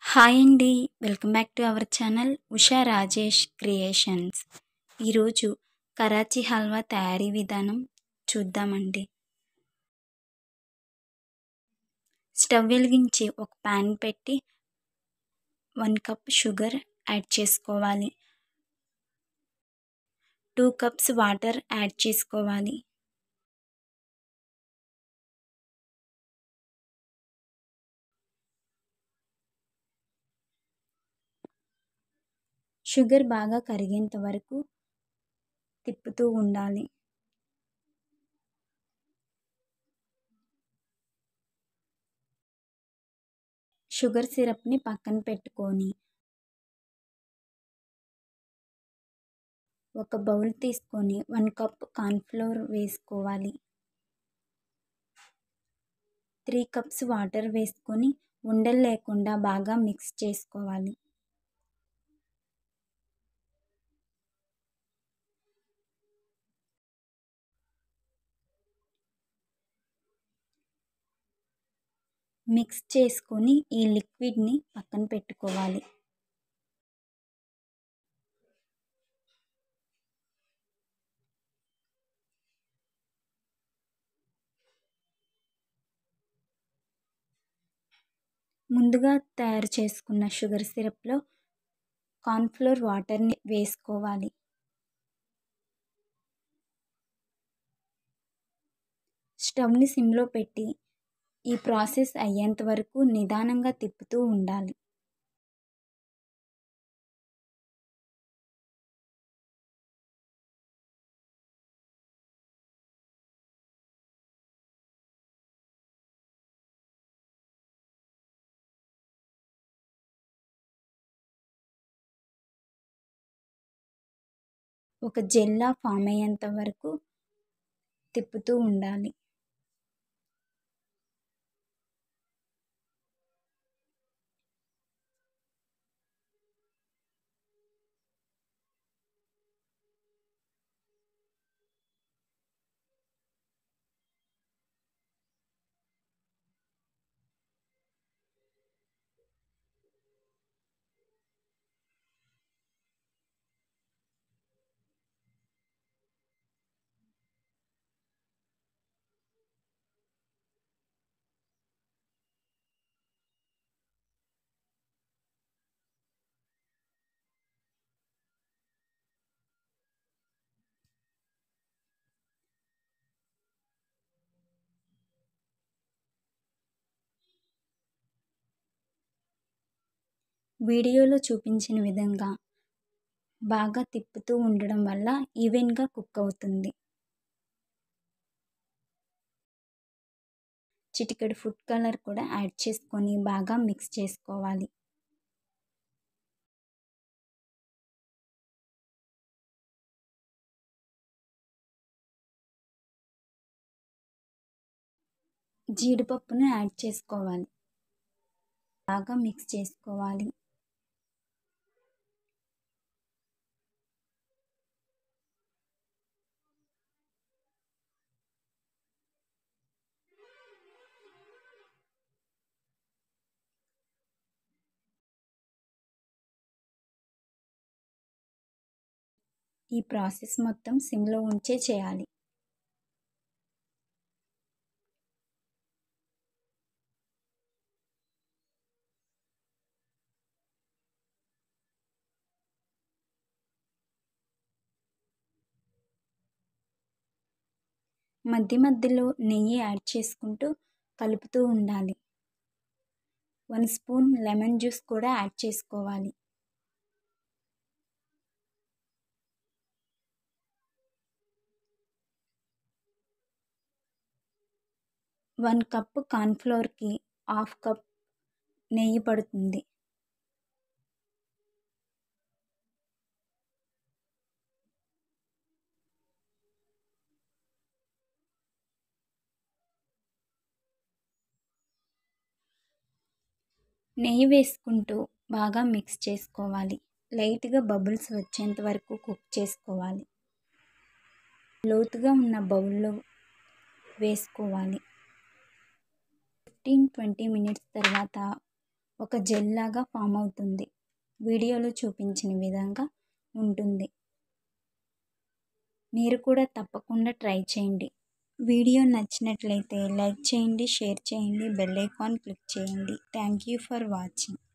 hi అండి welcome back to our channel Usha Rajesh creations ఈరోజు కరాచీ హల్వా తయారీ విధానం చూద్దామండి స్టవ్ వెలిగించి ఒక ప్యాన్ పెట్టి వన్ కప్ షుగర్ యాడ్ చేసుకోవాలి టూ కప్స్ వాటర్ యాడ్ చేసుకోవాలి షుగర్ బాగా కరిగేంత వరకు తిప్పుతూ ఉండాలి షుగర్ సిరప్ని పక్కన పెట్టుకొని ఒక బౌల్ తీసుకొని వన్ కప్ కార్న్ఫ్లోర్ వేసుకోవాలి త్రీ కప్స్ వాటర్ వేసుకొని ఉండలు లేకుండా బాగా మిక్స్ చేసుకోవాలి మిక్స్ చేసుకొని ఈ లిక్విడ్ని పక్కన పెట్టుకోవాలి ముందుగా తయారు చేసుకున్న షుగర్ సిరప్లో కార్న్ఫ్లోర్ వాటర్ని వేసుకోవాలి స్టవ్ని సిమ్లో పెట్టి ఈ ప్రాసెస్ అయ్యేంత వరకు నిదానంగా తిప్పుతూ ఉండాలి ఒక జెల్లా ఫామ్ అయ్యేంత వరకు తిప్పుతూ ఉండాలి వీడియోలో చూపించిన విధంగా బాగా తిప్పుతూ ఉండడం వల్ల ఈవెన్గా కుక్ అవుతుంది చిటికెడు ఫుడ్ కలర్ కూడా యాడ్ చేసుకొని బాగా మిక్స్ చేసుకోవాలి జీడిపప్పును యాడ్ చేసుకోవాలి బాగా మిక్స్ చేసుకోవాలి ఈ ప్రాసెస్ మొత్తం సిమ్లో ఉంచే చేయాలి మధ్య మధ్యలో నెయ్యి యాడ్ చేసుకుంటూ కలుపుతూ ఉండాలి వన్ స్పూన్ లెమన్ జ్యూస్ కూడా యాడ్ చేసుకోవాలి వన్ కప్ కార్న్ఫ్లోర్కి హాఫ్ కప్ నెయ్యి పడుతుంది నెయ్యి వేసుకుంటూ బాగా మిక్స్ చేసుకోవాలి లైట్గా బబుల్స్ వచ్చేంత వరకు కుక్ చేసుకోవాలి లోతుగా ఉన్న బౌల్లో వేసుకోవాలి ఫిఫ్టీన్ ట్వంటీ మినిట్స్ తర్వాత ఒక జెల్ లాగా ఫామ్ అవుతుంది వీడియోలో చూపించిన విధంగా ఉంటుంది మీరు కూడా తప్పకుండా ట్రై చేయండి వీడియో నచ్చినట్లయితే లైక్ చేయండి షేర్ చేయండి బెల్ ఐకాన్ క్లిక్ చేయండి థ్యాంక్ యూ ఫర్ వాచింగ్